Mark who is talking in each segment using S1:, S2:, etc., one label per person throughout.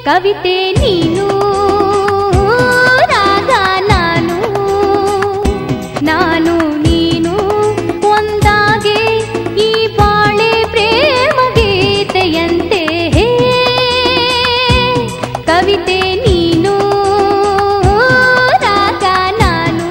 S1: ಕವಿತೆ ನೀನು ರಾಗ ನಾನು ನಾನು ನೀನು ಒಂದಾಗೆ ಈ ಬಾಳೆ ಪ್ರೇಮ ಗೀತೆಯಂತೆ ಹೇ ಕವಿತೆ ನೀನು ರಾಗ ನಾನು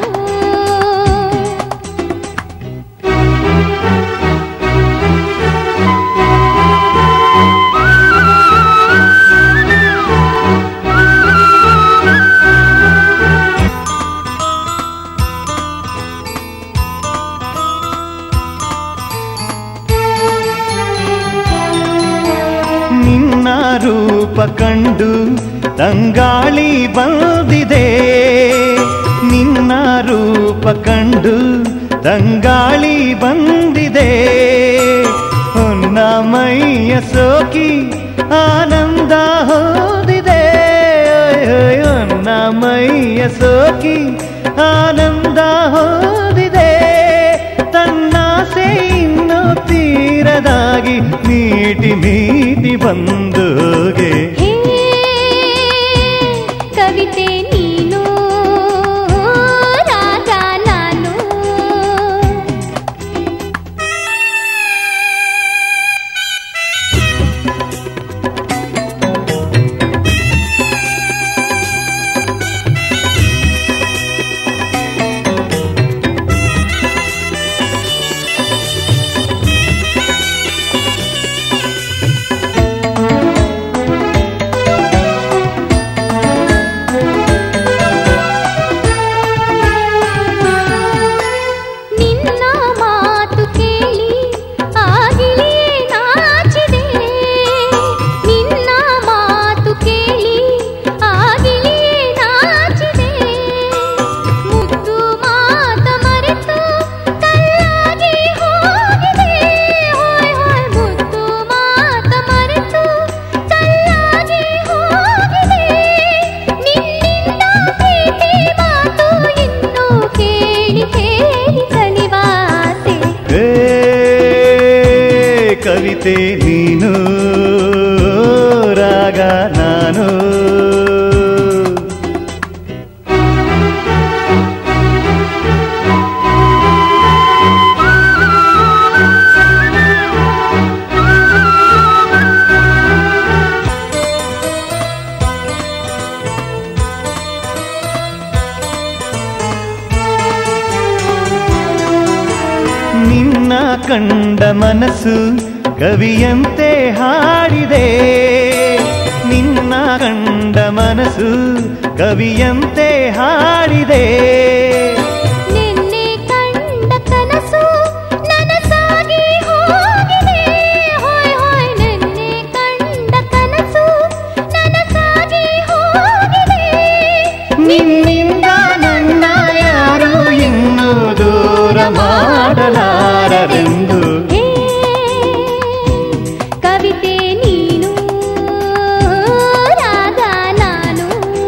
S2: ನಿನ್ನ ರೂಪ ಕಂಡು ತಂಗಾಳಿ ಬಂದಿದೆ ನಿನ್ನ ರೂಪ ಕಂಡು ತಂಗಾಳಿ ಬಂದಿದೆ ಹೊನ್ನ ಮೈಯ ಸೋಕಿ ಆನಂದ ಹೋದಿದೆ ಹೊನ್ನ ಮೈಯ ಸೋಕಿ ಆನಂದ ಹೋದಿದೆ ತನ್ನಾಸೆ ಇನ್ನು ತೀರದಾಗಿ ನೀಟಿ ನೀಟಿ ಬಂದೋಗೆ
S1: ಹೇ ಕವಿತೆ ನೀನು ರಾಗ ನಾನು ನಿನ್ನ ಮಾತು ಕೇಳಿ ಆಗಿಲಿಯೇ ನಾಚಿದೆ ನಿನ್ನ ಮಾತು ಕೇಳಿ ಆಗಿಲಿಯೇ ನಾಚಿದೆ ಮುದ್ದು ಮಾತ ಮರೆತು ಕಲ್ಲಾಗಿ ಹೋಗಿದೆ ಹೋಯ್ ಹೋಯ್ ಮುದ್ದು ಮಾತ ಮರೆತು ಕಲ್ಲಾಗಿ ಹೋಗಿದೆ ನಿನ್ನಿಂದ ಪ್ರೀತಿ ಮಾತು ಇನ್ನು ಕೇಳಿ ಕೇಳಿ ಕಲಿವಾಸೆ
S2: ಏ ಕವಿತೆ ನೀನು ರಾಗ ನಾನು ನಿನ್ನ ಕಂಡ ಮನಸ್ಸು ಕವಿಯಂತೆ ಹಾಡಿದೆ ನಿನ್ನ ಕಂಡ ಮನಸ್ಸು ಕವಿಯಂತೆ ಹಾಡಿದೆ
S1: ನಿನ್ನೆ ಕಂಡ ಕನಸು ನನಸಾಗಿ ಹೋಗಿದೆ ಹೋಯ್ ಹೋಯ್ ನಿನ್ನೆ ಕಂಡ ಕನಸು ನನಸಾಗಿ ಹೋಗಿದೆ
S2: ನಿನ್ನಿಂದ ನನ್ನ ಯಾರು ಇನ್ನೂ ದೂರ ಮಾಡಲಾರರೆಂದು
S1: ಹೇ ಕವಿತೆ ನೀನು ರಾಗ ನಾನು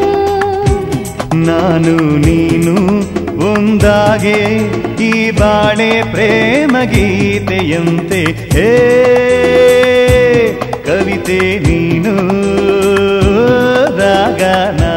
S2: ನಾನು ನೀನು ಒಂದಾಗೆ ಈ ಬಾಳೆ ಪ್ರೇಮ ಗೀತೆಯಂತೆ ಹೇ ಕವಿತೆ ನೀನು ರಾಗ ನಾನು